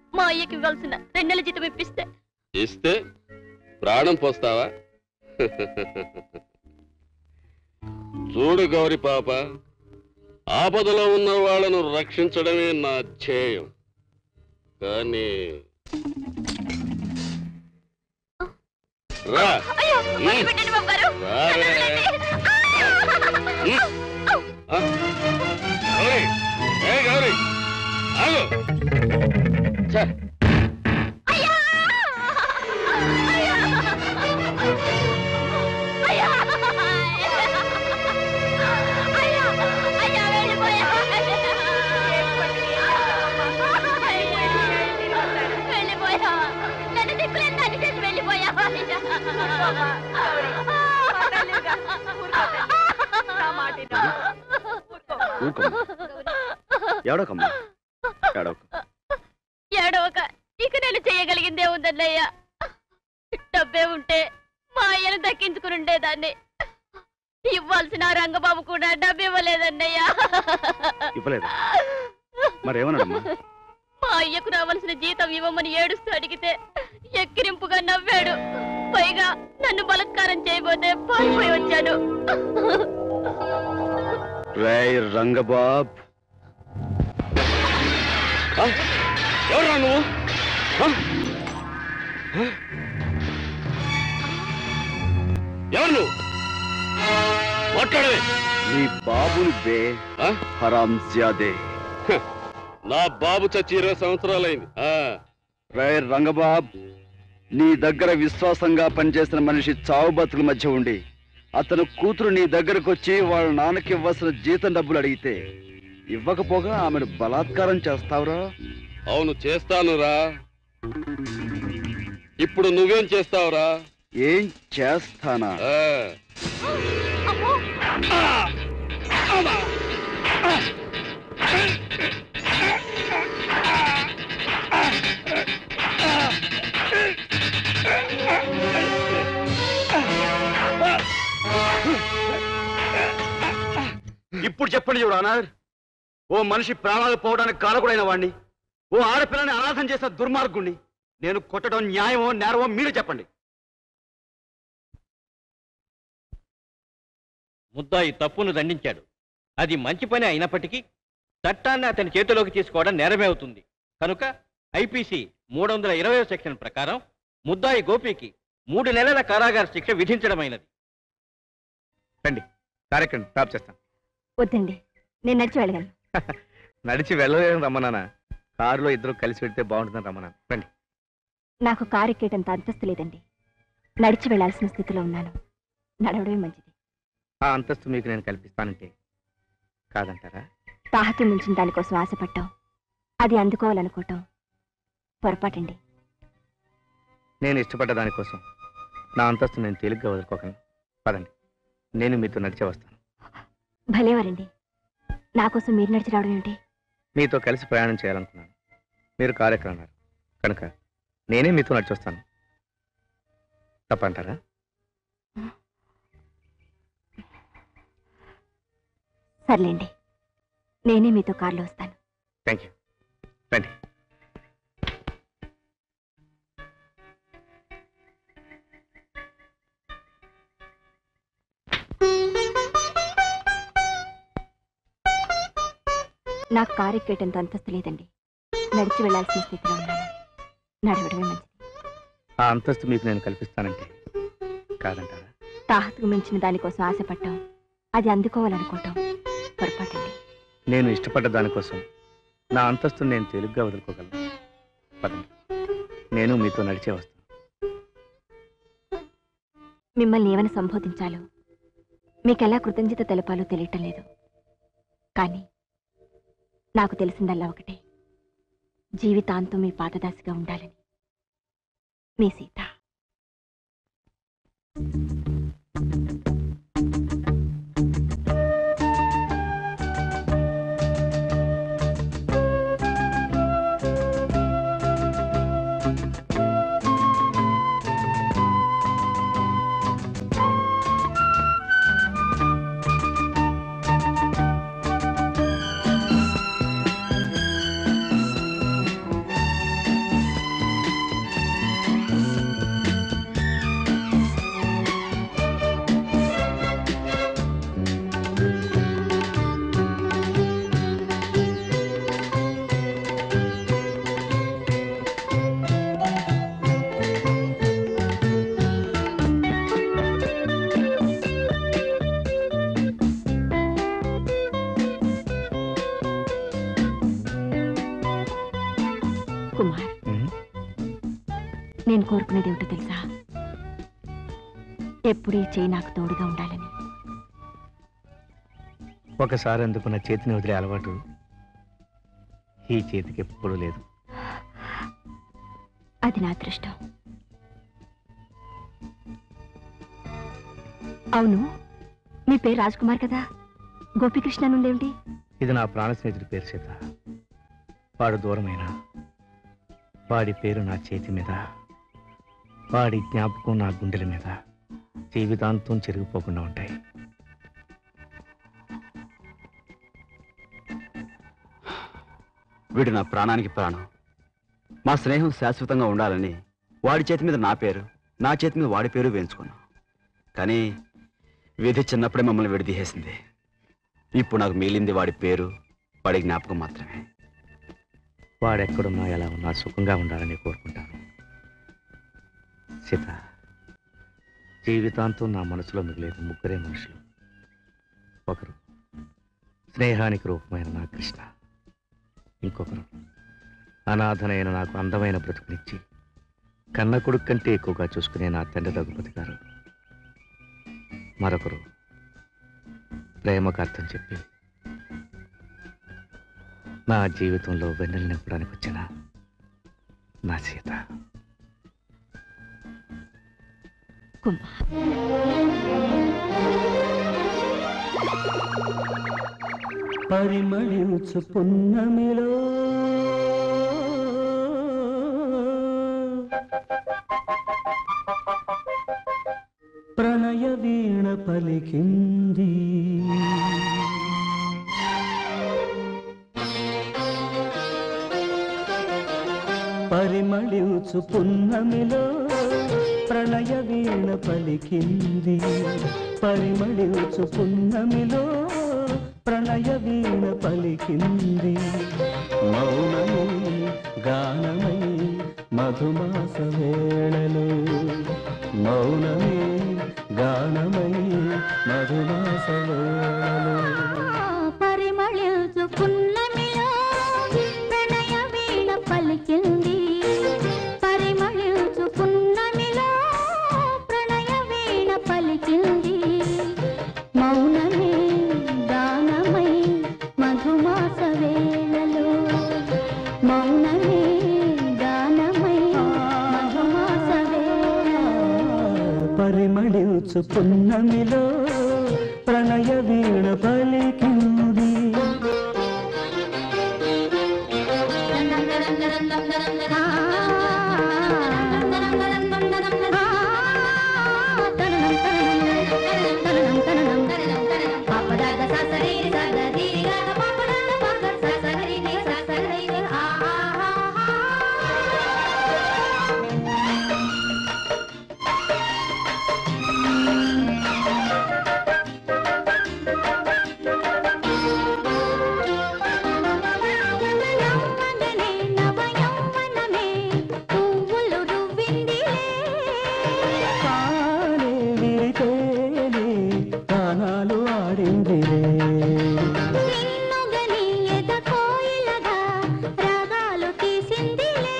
మా అయ్యకి ఇవ్వాల్సిన రెండు నెలల జీతం ఇప్పిస్తే ఇస్తే ప్రాణం పోస్తావా చూడు గౌరి పాప ఆపదలో ఉన్న వాళ్ళను రక్షించడమే నా ధ్యేయం కానీ రా అయ్యో వదిలిపెట్టండి బాబు గారు రారే. ఉమ్. ఆ? గౌరీ ఏ గౌరీ ఆగు ఛ, అయ్యా! అయ్యా! అయ్యా! అయ్యా! అయ్యా, వెళ్ళిపోయా! వెళ్ళిపోయా! నన్ను దిక్కులేని దాన్ని చేసి వెళ్ళిపోయా! ఊరుకోమ్మా. ఏడవకమ్మా ఏడవకు ఏడవక ఇక నేను చేయగలిగిందే ఉందన్నయ్య డబ్బే ఉంటే మా అయ్యను దక్కించుకుని ఉండేదాన్ని ఇవ్వాల్సిన ఆ రంగబాబు కూడా డబ్బు ఇవ్వలేదన్నయ్య ఇవ్వలేదు మరేమన్నాడమ్మా మా అయ్యకు రావాల్సిన జీతం ఇవ్వమని ఏడుస్తూ అడిగితే ఎక్కిరింపుగా నవ్వాడు పైగా నన్ను బలత్కారం చేయబోతే పారిపోయి వచ్చాడు రేయ్ రంగబాబ్ ఆ? ఎవరా నువ్వు ఆ? ఆ? ఎవరు నువ్వు మాట్లాడవే నీ బాబుని బే ఆ? హరాం జ్యాదే హ, నా బాబు చచ్చి ఇరవై సంవత్సరాలైంది ఆ, రే రంగబాబ్ నీ దగ్గర విశ్వాసంగా పనిచేసిన మనిషి చావు బతుకుల మధ్య ఉండి అతను కూతురు నీ దగ్గరకు వచ్చి వాళ్ళ నాన్నకి ఇవ్వాల్సిన జీతం డబ్బులు అడిగితే ఇవ్వకపోగా ఆమెను బలాత్కారం చేస్తావురా అవును చేస్తానురా ఇప్పుడు నువ్వేం చేస్తావురా ఏం చేస్తానా ఆ, అమ్మో ఇప్పుడు చెప్పండి చూడు అనార్ ఓ మనిషి ప్రాణాలు పోవడానికి కారకుడైన వాణ్ణి ఓ ఆడపిల్లని అనాథం చేసిన దుర్మార్గుణ్ణి నేను కొట్టడం న్యాయమో నేరమో మీరు చెప్పండి ముద్దాయి తప్పును దండించాడు అది మంచి పని అయినప్పటికీ చట్టాన్ని అతని చేతిలోకి తీసుకోవడం నేరమే అవుతుంది కనుక ఐపీసీ మూడు వందల ఇరవై సెక్షన్ ప్రకారం ముద్దాయి గోపికి మూడు నెలల కారాగార శిక్ష విధించడమైనది రండి కార్యక్రమం టాప్ చేస్తాం వద్దండి నేను నడిచి వెళ్ళగలను నడిచి వెళ్ళలేను రమ్మనాన్న కారులో ఇద్దరు కలిసి వెళ్తే బాగుంటుందని రమ్మన్నాను రండి నాకు కారు ఎక్కేటంత అంతస్తు లేదండి నడిచి వెళ్లాల్సిన స్థితిలో ఉన్నాను నడవడమే మంచిది ఆ అంతస్తు మీకు నేను కల్పిస్తానంటే కాదంటారా తాహతు మించిన దానికోసం ఆశపడ్డాం అది అందుకోవాలనుకోవటం పొరపాటండి నేను ఇష్టపడ్డ దానికోసం నా అంతస్తు నేను తేలిగ్గా వదులుకోగలను పదండి నేను మీతో నడిచే వస్తాను భలేవారండి నా కోసం మీరు నడిచి రావడం ఏమిటి మీతో కలిసి ప్రయాణం చేయాలనుకున్నాను మీరు కార్యక్రమం అన్నారు కనుక నేనే మీతో నడిచి వస్తాను తప్పంటారా సర్లేండి నేనే మీతో కారులో వస్తాను థ్యాంక్ యూ రండి నాకు కారు ఎక్కేటంత అంతస్తు లేదండి నడిచి వెళ్లాల్సిన స్థితిలో ఉన్నాను నడవడమే మంచిది ఆ అంతస్తు మీకు నేను కల్పిస్తానంటే కాదంటారా తాహతుకు మించిన దానికోసం ఆశపడ్డాం అది అందుకోవాలనుకోవటం పొరపాటండి నేను ఇష్టపడ్డ దానికోసం నా అంతస్తుని నేను తేలిగ్గా వదులుకోగలను పదండి నేను మీతో నడిచే వస్తాను మిమ్మల్ని ఏమని సంబోధించాలో మీకెలా కృతజ్ఞత తెలపాలో తెలియటం లేదు కానీ నాకు తెలిసిందల్లా ఒకటే జీవితాంతం మీ పాదదాసిగా ఉండాలని మీ సీత కుమార్ ఉమ్, నేను కోరుకునేది ఏమిటో తెలుసా ఎప్పుడు ఈ చేయి నాకు తోడుగా ఉండాలని ఒకసారి అందుకున్న చేతిని వదిలే అలవాటు ఈ చేతికి ఎప్పుడు లేదు అది నా అదృష్టం అవును మీ పేరు రాజ్ కుమార్ కదా గోపికృష్ణ నుండేమిటి ఇది నా ప్రాణ స్నేహితుడి పేరు సీత వాడు దూరమైన వాడి పేరు నా చేతి మీద వాడి జ్ఞాపకం నా గుండెల మీద జీవితాంతం చెరిగిపోకుండా ఉంటాయి వీడు నా ప్రాణానికి ప్రాణం మా స్నేహం శాశ్వతంగా ఉండాలని వాడి చేతి మీద నా పేరు నా చేతి మీద వాడి పేరు వేయించుకున్నాం కానీ విధి చిన్నప్పుడే మమ్మల్ని విడిదీసేసింది ఇప్పుడు నాకు మిగిలింది వాడి పేరు వాడి జ్ఞాపకం మాత్రమే వాడెక్కడున్నా ఎలా ఉన్నా సుఖంగా ఉండాలని కోరుకుంటాను సీత జీవితాంతం నా మనసులో మిగిలేదు ముగ్గురే మనుషులు ఒకరు స్నేహానికి రూపమైన నా కృష్ణ ఇంకొకరు అనాథనైన నాకు అందమైన బ్రతుకునిచ్చి కన్న కొడుకు కంటే ఎక్కువగా చూసుకునే నా తండ్రి రఘుపతి గారు మరొకరు ప్రేమకు అర్థం చెప్పి నా జీవితంలో వెన్నెలు నింపడానికి వచ్చిన నా సీత కుమార్ పరిమళించు పున్నమిలో ప్రణయ వీణ పలికింది పరిమళించు పున్నమిలో ప్రణయ వీణ పలికింది పరిమళించు పున్నమిలో ప్రణయ వీణ పలికింది మౌనమై గానమై మధుమాస వేళలు మౌనమే గానమై మధుమాస వేళలు పరిమళించు పున్నమిలో ప్రణయ వీణ పలికింది పరిమళించు పున్నమిలో ప్రణయ వీణ పలికింది మౌనమే గానమై మధుమాస వేళలో మౌనమే గానమై మధుమాస వేళలో పరిమళించు పున్నమిలో ప్రణయ వీణ పలికింది నవ్వగనే నవయౌవనమే పువ్వులు రువ్విందిలే కానే విరితేనే గానాలు ఆడిందిలే నిన్నుగని ఎద కోయిలగా రాగాలు తీసిందిలే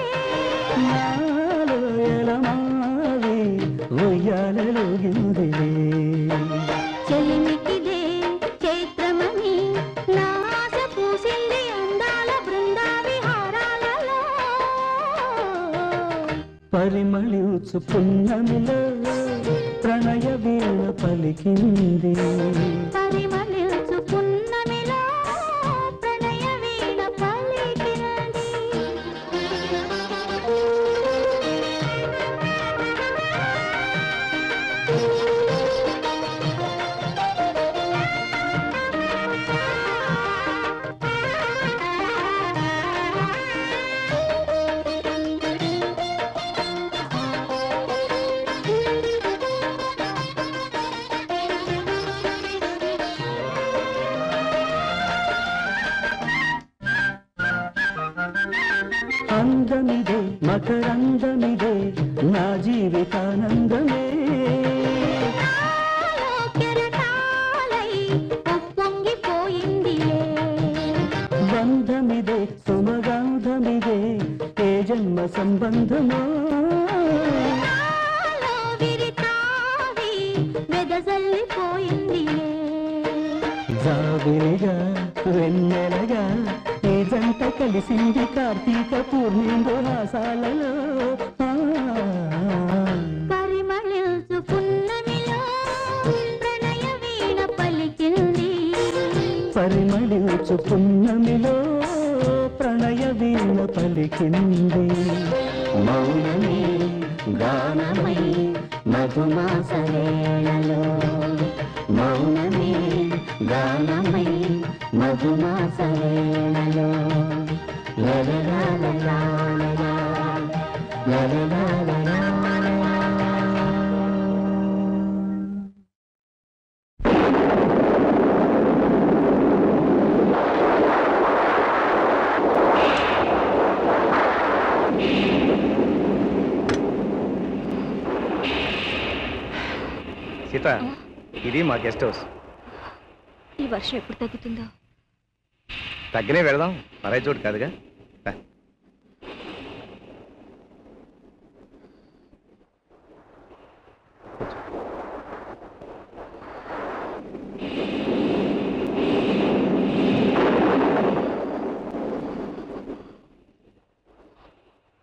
నాలో ఎలమావి ఉయ్యాలలుగిందిలే చెలిమిటిదే చైత్రమని నా ఆశ పూసింది అందాల బృందా విహారాలలో పరిమళించు పున్నమిలో ప్రణయ వీణ పలికింది పరిమళించు పున్నమిలో ప్రణయ వీణ పలికినది అందమిదే మకరందమిదే నా జీవితానందమే నాలో కెరటాలై ఉప్పొంగిపోయిందిలే బంధమిదే సుమగంధమిదే జన్మ సంబంధమా నాలో విరితావి వెదజల్లిపోయిందిలే జాబిలిగా వెన్నెలగా ఈ జంట కలిసింది కార్తీక పూర్ణిందు హాసాలలో ఆ. పరిమళించు పున్నమిలో ప్రణయ వీణ పలికింది పరిమళించు పున్నమిలో ప్రణయ వీణ పలికింది మౌనమే గానమై మధుమాస వేళలో మౌనమే గానమై మధుమాస వేళలో లలలాలలాలలా, లలలాలలాలలా. సీత ఇది మా గెస్ట్ హౌస్ ఈ వర్షం ఎప్పుడు తగ్గుతుందో తగ్గనే వెళదాం మరై చోటు కాదుగా